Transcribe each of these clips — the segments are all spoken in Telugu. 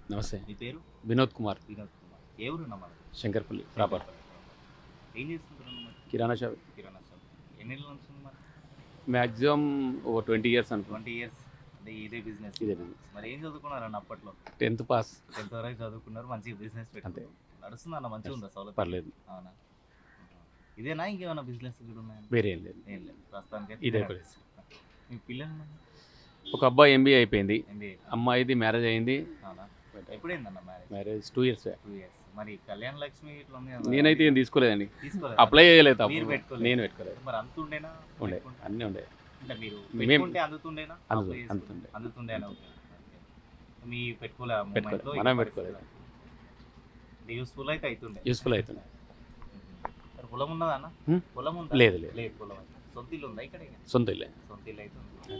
నమస్తే మీ పేరు వినోద్ కుమార్ వినోద్ కుమార్ ఏ ఊరు అన్న మనది శంకర్పల్లి ప్రాపర్ ఏం చేస్తుంటారు మరి కిరాణా షాప్ కిరాణా షాప్ ఎన్ని నెలలు నడుస్తుంది మరి మ్యాక్సిమం ఓ ట్వంటీ ఇయర్స్ అనుకో ట్వంటీ ఇయర్స్ అంటే ఇదే బిజినెస్ ఇదే business. మరి ఏం చదువుకున్నారు అన్న అప్పట్లో టెన్త్ పాస్ టెన్త్ వరకు చదువుకున్నారు మంచిగా బిజినెస్ పెట్టుకున్నారు నడుస్తుంది అన్న మంచిగా ఉందా సౌలభ్యం పర్లేదు అవునా ఇదేనా ఇంకేమైనా బిజినెస్ కూడా ఉన్నాయా వేరే ఏం లేదు ఏం లేదు ప్రస్తుతానికి ఇదే అయితే ప్లేస్ మీ పిల్లలు ఒక అబ్బాయి ఎంబీఏ అయిపోయింది ఎంబీఏ అమ్మాయిది మ్యారేజ్ అయింది అవునా ఎప్పుడైందన్న marriage marriage two years two years మరి కళ్యాణ లక్ష్మి ఇట్లా ఉంది కదా, నేనైతే ఏం తీసుకోలేదండి తీసుకోలేదు అప్లై చేయలేదు మీరు అప్పుడు పెట్టుకోలేదు. నేను పెట్టుకోలేదు మరి అంత ఉండేనా ఉండే పెట్టుకుంటే? అన్నీ ఉండే అంటే మీరు మేం- పెట్టుకుంటే అందుతుండేనా అందు- అప్లై చేసుకుంటే? అందుతుండే. అందుతుండే అని ఓకే. ఓకే. మీ పెట్టుకోలే ఆ పెట్టుకోలే. moment లో మనం ఈ పెట్టుకోలేదు. పరిస్థితిలో. యూస్ఫుల్ అయితే అవుతుండే యూస్ఫుల్ అవుతుంది మరి పొలం ఉన్నదా అన్న హ్మ్? పొలం ఉందా లేదు, లేదు. లేదు పొలం అయితే. సొంత ఇల్లు ఉందా ఇక్కడ ఇక? సొంత ఇల్లే సొంత ఇల్లు అయితే ఉంది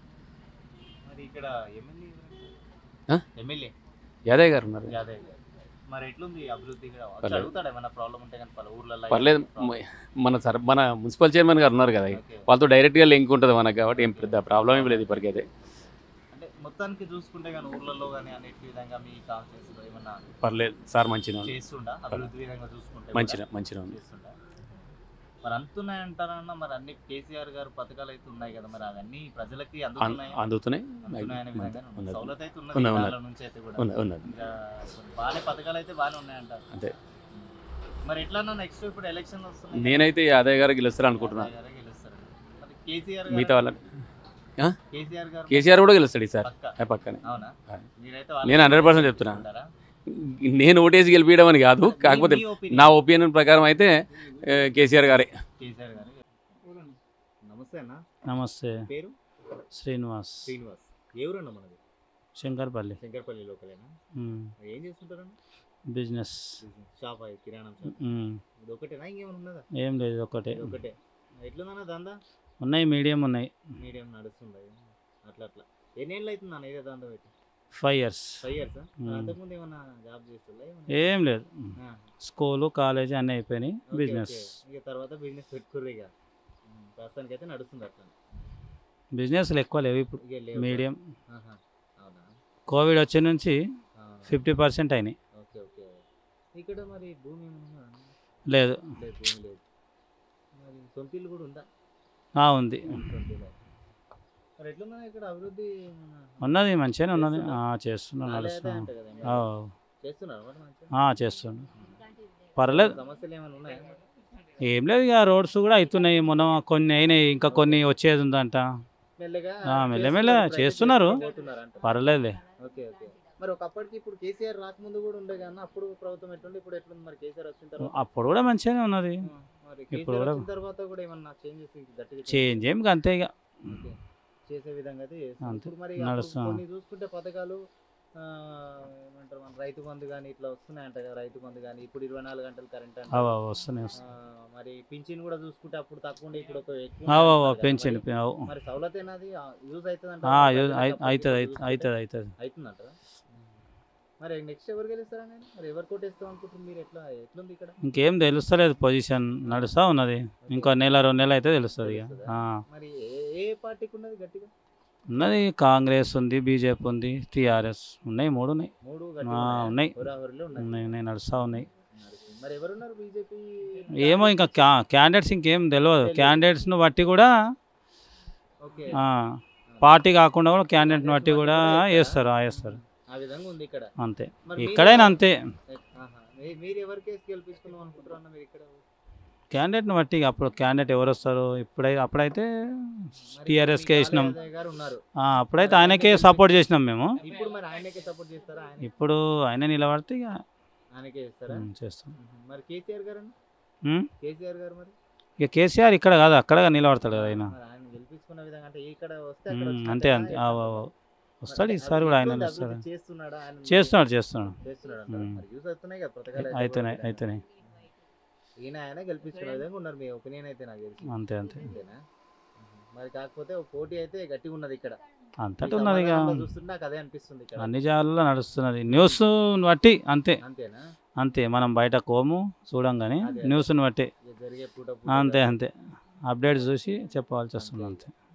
మరి ఇక్కడ ఎమ్మెల్యే ఆ? ఎమ్మెల్యే యాదయ్య గారు ఉన్నారు యాదవ్ గారు మరి ఎట్లుంది అభివృద్ధి ఇక్కడ వచ్చి పర్లేదు. అడుగుతాడు ఏమైనా ప్రాబ్లం ఉంటే కానీ పలు ఊర్లలో పర్లేదు మ- మన సర్ మన మున్సిపల్ చైర్మన్ గారు ఉన్నారు కదా ఓకే. వాళ్ళతో డైరెక్ట్గా లింక్ ఉంటుంది మనకు కాబట్టి ఏం పెద్ద ప్రాబ్లం ఏం లేదు ఇప్పటికైతే అంటే మొత్తానికి చూసుకుంటే కానీ ఊర్లలో కానీ అన్నిటి విధంగా మీ కాన్ఫరెన్స్ లో ఏమన్నా పర్లేదు సార్ మంచిగా చేస్తుండా అభివృద్ధి విధంగా చూసుకుంటే మంచిగా మంచిగా ఉంది చేస్తుండా మరి అంతున్నాయంటారన్న మరి అన్ని కేసీఆర్ గారు పథకాలు అయితే ఉన్నాయి కదా మరి అవన్నీ ప్రజలకి అన్- అందుతున్నాయి అందుతున్నాయి అందుతున్నాయనే విధంగా ఉన్నది. సౌలత్ అయితే ఉన్నది ఉన్నది, విధానాల నుంచి అయితే కూడా ఉన్నది ఉన్నది ఇంకా బాగానే పథకాలు అయితే బాగానే ఉన్నాయంటారు అంతే మరి ఎట్లా నెక్స్ట్ ఇప్పుడు ఎలక్షన్ వస్తున్నాయి నేనైతే యాదయ్య గారు గెలుస్తారు అనుకుంటున్నా యాదవ్ గారే గెలుస్తారు మరి కేసీఆర్ మిగతా గారు వాళ్ళ కేసీఆర్ గారు కేసీఆర్ కూడా గెలుస్తాడు ఈసారి పక్క ఆ పక్కనే అవునా ఆ. మీరైతే నేను 100% చెప్తున్నా. ఉంటారా? నేను ఓటేసి గెలిపించడం అని కాదు కాకపోతే మీ opinion. నా ఒపీనియన్ ప్రకారం అయితే ఏ, కేసీఆర్ గారే కేసీఆర్ గారు నమస్తే అన్న నమస్తే పేరు శ్రీనివాస్ శ్రీనివాస్ ఎవరన్న మనది శంకర్పల్లి శంకర్పల్లి లోకలేనా మ్మ్. ఏం చేస్తుంటారన్న బిజినెస్ షాప్ అది కిరాణా షాప్ మ్మ్. ఇది ఒకటేనా ఇంకేమైనా ఉన్నదా ఏం లేదు ఒకటే ఇది ఒకటే ఎట్లుందన్న దందా ఉన్నాయి మీడియం ఉన్నాయి మీడియం నడుస్తుంది అట్లా అట్లా ఎన్నేళ్ళు అవుతుంది అన్న ఇదే దందా పెట్టి five years five years Hmm. అంతకుముందు ఏమన్నా జాబ్ చేస్తుందా ఏమన్నా? ఏం లేదు ఆ, స్కూలు కాలేజీ అన్నీ అయిపోయినాయి ఓకే, బిజినెస్ ఓకే. ఇక తర్వాత బిజినెస్ పెట్టుకుర్రు ఇక ఉమ్, ప్రస్తుతానికి అయితే నడుస్తుంది అట్లా బిజినెస్లు ఎక్కువ లేవు ఇప్పుడు ఇక లేవు. మీడియం ఆహా, అవునా కోవిడ్ వచ్చే నుంచి ఆ, ఫిఫ్టీ పర్సెంట్ అయినాయి ఓకే ఓకే ఇక్కడ మరి భూమి ఏమన్నా ఉందా? లేదు లేదు భూమి లేదు మరి సొంత ఇల్లు కూడా ఉందా ఆ, ఉంది సొంత ఇల్లు. మరి ఎట్లున్నా ఇక్కడ అభివృద్ధి ఏమన్నా ఉన్నది మంచిగానే ఉన్నది ఆ, చేస్తున్నా నాలుగు నడుస్తున్నా అంట కదా ఆ, చేస్తున్నారు మరి మంచిగా ఆ, చేస్తున్నా పర్లేదు సమస్యలు ఏమైనా ఉన్నాయా ఏం లేదు ఇక రోడ్స్ కూడా అవుతున్నాయి మొన్న కొన్ని అయినాయి ఇంకా కొన్ని వచ్చేది ఉందంట మెల్లగా ఆ, మెల్లమెల్ల చేస్తున్నారు, చేస్తున్నారు. ప్రయత్నం పోతున్నారంట. పర్లేదులే ఓకే ఓకే మరి ఒకప్పటికి ఇప్పుడు కేసీఆర్ రాకముందు కూడా ఉండే కానీ అప్పుడు ప్రభుత్వం ఎట్లుంది ఇప్పుడు ఎట్లుంది మరి కేసీఆర్ వచ్చిన తర్వాత అప్పుడు కూడా మంచిగానే ఉన్నది ఆ, మరి ఇప్పుడు కేసీఆర్ కూడా- వచ్చిన తర్వాత కూడా ఏమన్నా చేంజెస్ గట్టిగా చేంజ్ ఏం అంతే ఇక ఓకే. చేసే విధంగా అయితే చేస్తున్నారు. అంతే. ఇప్పుడు మరి అప్పుడు నడుస్తా. కొన్ని చూసుకుంటే పథకాలు ఆ, ఏమంటారు మన రైతు బంధు కానీ ఇట్లా వస్తున్నాయంట కదా రైతు బంధు కానీ ఇప్పుడు ఇరవై నాలుగు గంటలు కరెంట్ అంట అవ అవ వస్తున్నాయి వస్తున్నాయి. ఆ, మరి పింఛన్ కూడా చూసుకుంటే అప్పుడు తక్కువ ఉండే ఇప్పుడు ఒక ఎక్కువ అవ అవ అంటున్నారు కదా పెన్షన్ మరి. అవు. మరి సౌలత్ ఏనాది యూజ్ అవుతుంది ఆ, యూ- అయి- అవుతుంది అవుతుంది అవుతుంది అవుతుంది అవుతుందంట మరి నెక్స్ట్ ఎవరు గెలుస్తారని మరి ఎవరు కొట్టేస్తాం అనుకుంటున్నారు మీరు ఎట్లా ఎట్లుంది ఇక్కడ ఇంకేం తెలుస్తలేదు పొజిషన్ నడుస్తూ ఉన్నది ఇంకో నెల రెండు నెలలు అయితే తెలుస్తుంది ఇక ఆ. మరి ఏ ఏ పార్టీకి ఉన్నది గట్టిగా ఉన్నది కాంగ్రెస్ ఉంది బీజేపీ ఉంది టీఆర్ఎస్ ఉన్నాయి మూడు ఉన్నాయి మూడు ఆ, గట్టిగా ఉన్నాయి. హోరాహోరీలో ఉన్నాయి ఉన్నాయి ఉన్నాయి నడుస్తూ ఉన్నాయి నడుస్తుంది. మరి ఎవరున్నారు బీజేపీ ఏమో ఇంకా క్యా- క్యాండిడేట్స్ ఇంకేం తెలియదు క్యాండిడేట్స్ను బట్టి కూడా ఓకే ఆ, పార్టీ కాకుండా కూడా క్యాండిడేట్ని బట్టి కూడా వేస్తారు ఆ, వేస్తారు ఆ విధంగా ఉంది ఇక్కడ అంతే మరి మీరు- ఎక్కడైనా అంతే ఆహా. మీ- మీరు ఎవరి కేసు గెలిపించుకుందాం అనుకుంటారు అన్న మీరు ఇక్కడ క్యాండిడేట్ని బట్టి ఇక అప్పుడు క్యాండిడేట్ ఎవరు వస్తారు ఇప్పుడైతే అప్పుడైతే మరి TRS కే మీ వేసినాం. యాదయ్య గారు ఉన్నారు ఆ, అప్పుడైతే ఆయనకే సపోర్ట్ చేసినాం మేము ఇప్పుడు మరి ఆయనకే సపోర్ట్ చేస్తారా ఆయన ఇప్పుడు ఆయన నిలబడితే ఇక ఆయనకే చేస్తారా ఉమ్, చేస్తాం మరి కేసీఆర్ గారు అన్న? ఉమ్, కేసీఆర్ గారు మరి ఇక కేసీఆర్ ఇక్కడ కాదు అక్కడ నిలబడతాడు కదా ఆయన మరి ఆయన గెలిపించుకున్న విధంగా అంటే ఇక్కడ వస్తే అక్కడ ఉమ్, వచ్చినట్టే అంతే కదా అంతే ఇక్కడ? ఆ, ఆ, ఆ. వస్తాడు మరి ఈసారి కూడా ఆయన అభివృద్ధి వస్తాడు చేస్తున్నాడా ఆయన చేస్తున్నాడు చేస్తున్నాడు చేస్తున్నాడు అంటారా? ఉమ్. మరి యూస్ అవుతున్నాయి కదా పథకాలు అయితే అవుతున్నాయి కూడా అవుతున్నాయి ఈయన ఆయన గెలిపించుకున్న విధంగా ఉన్నారు మీ ఒపీనియన్ అయితే నాకు తెలిసి అంతే అంతే అంతేనా మరి కాకపోతే ఒక పోటీ అయితే గట్టిగా ఉన్నది ఇక్కడ అంతటి ఈ ఉన్నది ఇక సమాధానంలో చూస్తుంటే నాకు అదే అనిపిస్తుంది ఇక్కడ అన్ని జాగాల్లో నడుస్తున్నది న్యూస్ బట్టి అంతే అంతేనా అంతే మనం బయట కోము చూడం కానీ అదే. న్యూస్ని బట్టి ఇక జరిగే పూట పూట అంతే అంతే అప్డేట్స్ చూసి చెప్పవలసి వస్తుంది అంతే